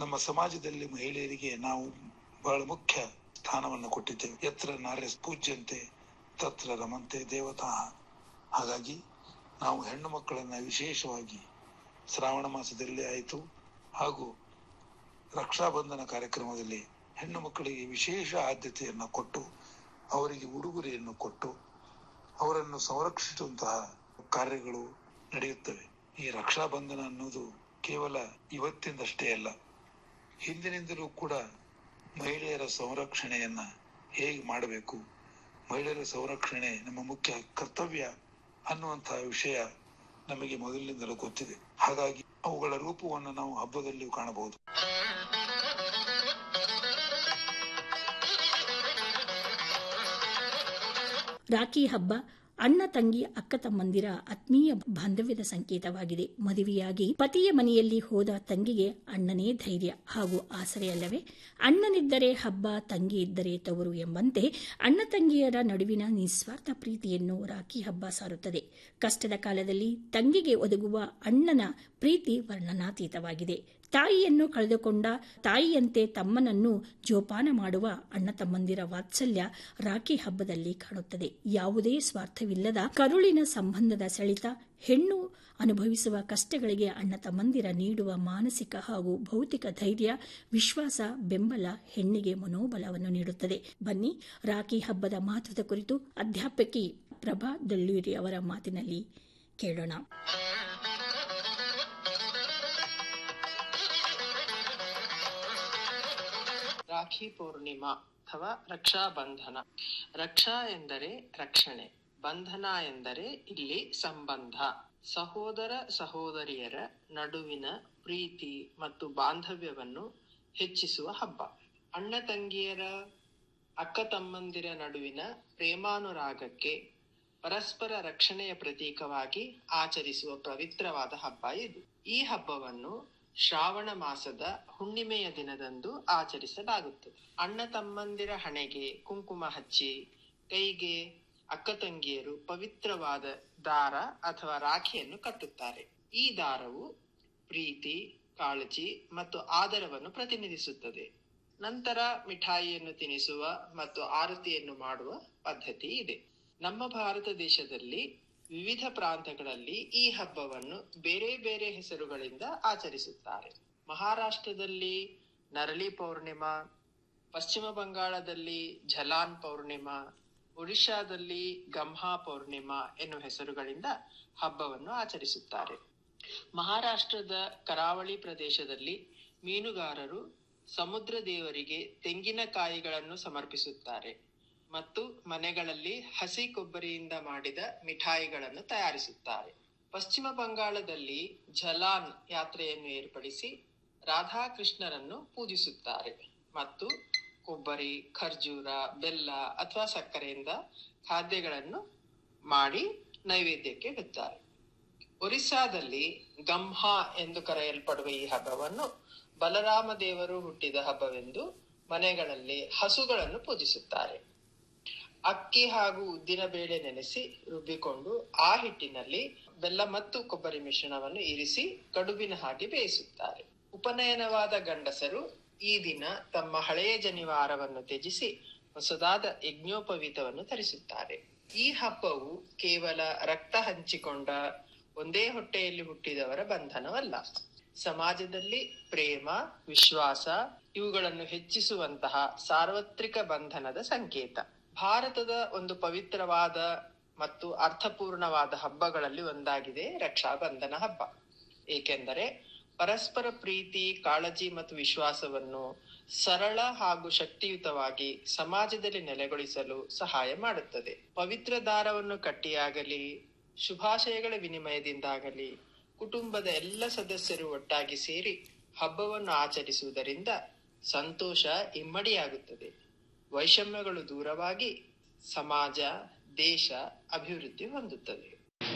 ನಮ್ಮ ಸಮಾಜದಲ್ಲಿ ಮಹಿಳೆಯರಿಗೆ ನಾವು ಬಹಳ ಮುಖ್ಯ ಸ್ಥಾನವನ್ನು ಕೊಟ್ಟಿದ್ದೇವೆ ಯತ್ರ ನಾರ್ಯ ಪೂಜ್ಯಂತೆ ತತ್ರ ರಮಂತೆ ದೇವತಾ ಹಾಗಾಗಿ ನಾವು ಹೆಣ್ಣು ಮಕ್ಕಳನ್ನ ವಿಶೇಷವಾಗಿ ಶ್ರಾವಣ ಮಾಸದಲ್ಲಿ ಆಯಿತು ಹಾಗೂ ರಕ್ಷಾಬಂಧನ ಕಾರ್ಯಕ್ರಮದಲ್ಲಿ ಹೆಣ್ಣು ಮಕ್ಕಳಿಗೆ ವಿಶೇಷ ಆದ್ಯತೆಯನ್ನು ಕೊಟ್ಟು ಅವರಿಗೆ ಉಡುಗೊರೆಯನ್ನು ಕೊಟ್ಟು ಅವರನ್ನು ಸಂರಕ್ಷಿಸುವಂತಹ ಕಾರ್ಯಗಳು ನಡೆಯುತ್ತವೆ ಈ ರಕ್ಷಾಬಂಧನ ಅನ್ನೋದು ಕೇವಲ ಇವತ್ತಿಂದಷ್ಟೇ ಅಲ್ಲ ಹಿಂದಿನಿಂದಲೂ ಕೂಡ ಮಹಿಳೆಯರ ಸಂರಕ್ಷಣೆಯನ್ನ ಹೇಗೆ ಮಾಡಬೇಕು ಮಹಿಳೆಯರ ಸಂರಕ್ಷಣೆ ನಮ್ಮ ಮುಖ್ಯ ಕರ್ತವ್ಯ ಅನ್ನುವಂತಹ ವಿಷಯ ನಮಗೆ ಮೊದಲಿನಿಂದಲೂ ಗೊತ್ತಿದೆ ಹಾಗಾಗಿ ಅವುಗಳ ರೂಪವನ್ನು ನಾವು ಹಬ್ಬದಲ್ಲಿಯೂ ಕಾಣಬಹುದು ರಾಖಿ ಹಬ್ಬ ಅಣ್ಣ ತಂಗಿ ಅಕ್ಕ ತಮ್ಮಂದಿರ ಆತ್ಮೀಯ ಬಾಂಧವ್ಯದ ಸಂಕೇತವಾಗಿದೆ ಮದುವೆಯಾಗಿ ಪತಿಯ ಮನೆಯಲ್ಲಿ ಹೋದ ತಂಗಿಗೆ ಅಣ್ಣನೇ ಧೈರ್ಯ ಹಾಗೂ ಆಸರೆಯಲ್ಲವೇ ಅಣ್ಣನಿದ್ದರೆ ಹಬ್ಬ ತಂಗಿ ಇದ್ದರೆ ತವರು ಎಂಬಂತೆ ಅಣ್ಣ ತಂಗಿಯರ ನಡುವಿನ ನಿಸ್ವಾರ್ಥ ಪ್ರೀತಿಯನ್ನು ರಾಖಿ ಹಬ್ಬ ಸಾರುತ್ತದೆ ಕಷ್ಟದ ಕಾಲದಲ್ಲಿ ತಂಗಿಗೆ ಒದಗುವ ಅಣ್ಣನ ಪ್ರೀತಿ ವರ್ಣನಾತೀತವಾಗಿದೆ ತಾಯಿಯನ್ನು ಕಳೆದುಕೊಂಡ ತಾಯಿಯಂತೆ ತಮ್ಮನನ್ನು ಜೋಪಾನ ಮಾಡುವ ಅಣ್ಣ ತಮ್ಮಂದಿರ ವಾತ್ಸಲ್ಯ ರಾಖಿ ಹಬ್ಬದಲ್ಲಿ ಕಾಣುತ್ತದೆ ಯಾವುದೇ ಸ್ವಾರ್ಥವಿಲ್ಲದ ಕರುಳಿನ ಸಂಬಂಧದ ಸೆಳೆತ ಹೆಣ್ಣು ಅನುಭವಿಸುವ ಕಷ್ಟಗಳಿಗೆ ಅಣ್ಣ ತಮ್ಮಂದಿರ ನೀಡುವ ಮಾನಸಿಕ ಹಾಗೂ ಭೌತಿಕ ಧೈರ್ಯ ವಿಶ್ವಾಸ ಬೆಂಬಲ ಹೆಣ್ಣಿಗೆ ಮನೋಬಲವನ್ನು ನೀಡುತ್ತದೆ ಬನ್ನಿ ರಾಖಿ ಹಬ್ಬದ ಮಹತ್ವದ ಕುರಿತು ಅಧ್ಯಾಪಕಿ ಪ್ರಭಾ ದಳ್ಳೂರಿ ಅವರ ಮಾತಿನಲ್ಲಿ ಕೇಳೋಣ ರಾಖಿ ಪೂರ್ಣಿಮಾ ಅಥವಾ ರಕ್ಷಾಬಂಧನ ರಕ್ಷಾ ಎಂದರೆ ರಕ್ಷಣೆ ಬಂಧನ ಎಂದರೆ ಇಲ್ಲಿ ಸಂಬಂಧ ಸಹೋದರ ಸಹೋದರಿಯರ ನಡುವಿನ ಪ್ರೀತಿ ಮತ್ತು ಬಾಂಧವ್ಯವನ್ನು ಹೆಚ್ಚಿಸುವ ಹಬ್ಬ ಅಣ್ಣ ತಂಗಿಯರ ಅಕ್ಕ ತಮ್ಮಂದಿರ ನಡುವಿನ ಪ್ರೇಮಾನುರಾಗಕ್ಕೆ ಪರಸ್ಪರ ರಕ್ಷಣೆಯ ಪ್ರತೀಕವಾಗಿ ಆಚರಿಸುವ ಪವಿತ್ರವಾದ ಹಬ್ಬ ಇದು ಈ ಹಬ್ಬವನ್ನು ಶ್ರಾವಣ ಮಾಸದ ಹುಣ್ಣಿಮೆಯ ದಿನದಂದು ಆಚರಿಸಲಾಗುತ್ತದೆ ಅಣ್ಣ ತಮ್ಮಂದಿರ ಹಣೆಗೆ ಕುಂಕುಮ ಹಚ್ಚಿ ಕೈಗೆ ಅಕ್ಕ ತಂಗಿಯರು ಪವಿತ್ರವಾದ ದಾರ ಅಥವಾ ರಾಖಿಯನ್ನು ಕಟ್ಟುತ್ತಾರೆ ಈ ದಾರವು ಪ್ರೀತಿ ಕಾಳಜಿ ಮತ್ತು ಆದರವನ್ನು ಪ್ರತಿನಿಧಿಸುತ್ತದೆ ನಂತರ ಮಿಠಾಯಿಯನ್ನು ತಿನ್ನಿಸುವ ಮತ್ತು ಆರತಿಯನ್ನು ಮಾಡುವ ಪದ್ಧತಿ ಇದೆ ನಮ್ಮ ಭಾರತ ದೇಶದಲ್ಲಿ ವಿವಿಧ ಪ್ರಾಂತಗಳಲ್ಲಿ ಈ ಹಬ್ಬವನ್ನು ಬೇರೆ ಬೇರೆ ಹೆಸರುಗಳಿಂದ ಆಚರಿಸುತ್ತಾರೆ ಮಹಾರಾಷ್ಟ್ರದಲ್ಲಿ ನರಳಿ ಪೌರ್ಣಿಮಾ ಪಶ್ಚಿಮ ಬಂಗಾಳದಲ್ಲಿ ಝಲಾನ್ ಪೌರ್ಣಿಮಾ ಒಡಿಶಾದಲ್ಲಿ ಗಂಹಾ ಪೌರ್ಣಿಮಾ ಎನ್ನುವ ಹೆಸರುಗಳಿಂದ ಹಬ್ಬವನ್ನು ಆಚರಿಸುತ್ತಾರೆ ಮಹಾರಾಷ್ಟ್ರದ ಕರಾವಳಿ ಪ್ರದೇಶದಲ್ಲಿ ಮೀನುಗಾರರು ಸಮುದ್ರ ದೇವರಿಗೆ ತೆಂಗಿನಕಾಯಿಗಳನ್ನು ಸಮರ್ಪಿಸುತ್ತಾರೆ ಮತ್ತು ಮನೆಗಳಲ್ಲಿ ಹಸಿ ಕೊಬ್ಬರಿಯಿಂದ ಮಾಡಿದ ಮಿಠಾಯಿಗಳನ್ನು ತಯಾರಿಸುತ್ತಾರೆ ಪಶ್ಚಿಮ ಬಂಗಾಳದಲ್ಲಿ ಝಲಾನ್ ಯಾತ್ರೆಯನ್ನು ಏರ್ಪಡಿಸಿ ರಾಧಾಕೃಷ್ಣರನ್ನು ಪೂಜಿಸುತ್ತಾರೆ ಮತ್ತು ಕೊಬ್ಬರಿ ಖರ್ಜೂರ ಬೆಲ್ಲ ಅಥವಾ ಸಕ್ಕರೆಯಿಂದ ಖಾದ್ಯಗಳನ್ನು ಮಾಡಿ ನೈವೇದ್ಯಕ್ಕೆ ಇಡುತ್ತಾರೆ ಒರಿಸ್ಸಾದಲ್ಲಿ ಗಂಹಾ ಎಂದು ಕರೆಯಲ್ಪಡುವ ಈ ಹಬ್ಬವನ್ನು ಬಲರಾಮ ದೇವರು ಹುಟ್ಟಿದ ಹಬ್ಬವೆಂದು ಮನೆಗಳಲ್ಲಿ ಹಸುಗಳನ್ನು ಪೂಜಿಸುತ್ತಾರೆ ಅಕ್ಕಿ ಹಾಗೂ ಉದ್ದಿನ ಬೇಳೆ ನೆನೆಸಿ ರುಬ್ಬಿಕೊಂಡು ಆ ಹಿಟ್ಟಿನಲ್ಲಿ ಬೆಲ್ಲ ಮತ್ತು ಕೊಬ್ಬರಿ ಮಿಶ್ರಣವನ್ನು ಇರಿಸಿ ಕಡುಬಿನ ಹಾಕಿ ಬೇಯಿಸುತ್ತಾರೆ ಉಪನಯನವಾದ ಗಂಡಸರು ಈ ದಿನ ತಮ್ಮ ಹಳೆಯ ಜನಿವಾರವನ್ನು ತ್ಯಜಿಸಿ ಹೊಸದಾದ ಯಜ್ಞೋಪವೀತವನ್ನು ಧರಿಸುತ್ತಾರೆ ಈ ಹಬ್ಬವು ಕೇವಲ ರಕ್ತ ಹಂಚಿಕೊಂಡ ಒಂದೇ ಹೊಟ್ಟೆಯಲ್ಲಿ ಹುಟ್ಟಿದವರ ಬಂಧನವಲ್ಲ ಸಮಾಜದಲ್ಲಿ ಪ್ರೇಮ ವಿಶ್ವಾಸ ಇವುಗಳನ್ನು ಹೆಚ್ಚಿಸುವಂತಹ ಸಾರ್ವತ್ರಿಕ ಬಂಧನದ ಸಂಕೇತ ಭಾರತದ ಒಂದು ಪವಿತ್ರವಾದ ಮತ್ತು ಅರ್ಥಪೂರ್ಣವಾದ ಹಬ್ಬಗಳಲ್ಲಿ ಒಂದಾಗಿದೆ ರಕ್ಷಾಬಂಧನ ಹಬ್ಬ ಏಕೆಂದರೆ ಪರಸ್ಪರ ಪ್ರೀತಿ ಕಾಳಜಿ ಮತ್ತು ವಿಶ್ವಾಸವನ್ನು ಸರಳ ಹಾಗೂ ಶಕ್ತಿಯುತವಾಗಿ ಸಮಾಜದಲ್ಲಿ ನೆಲೆಗೊಳಿಸಲು ಸಹಾಯ ಮಾಡುತ್ತದೆ ಪವಿತ್ರ ದಾರವನ್ನು ಕಟ್ಟಿಯಾಗಲಿ ಶುಭಾಶಯಗಳ ವಿನಿಮಯದಿಂದಾಗಲಿ ಕುಟುಂಬದ ಎಲ್ಲ ಸದಸ್ಯರು ಒಟ್ಟಾಗಿ ಸೇರಿ ಹಬ್ಬವನ್ನು ಆಚರಿಸುವುದರಿಂದ ಸಂತೋಷ ಇಮ್ಮಡಿಯಾಗುತ್ತದೆ ವೈಷಮ್ಯಗಳು ದೂರವಾಗಿ ಸಮಾಜ ದೇಶ ಅಭಿವೃದ್ಧಿ ಹೊಂದುತ್ತದೆ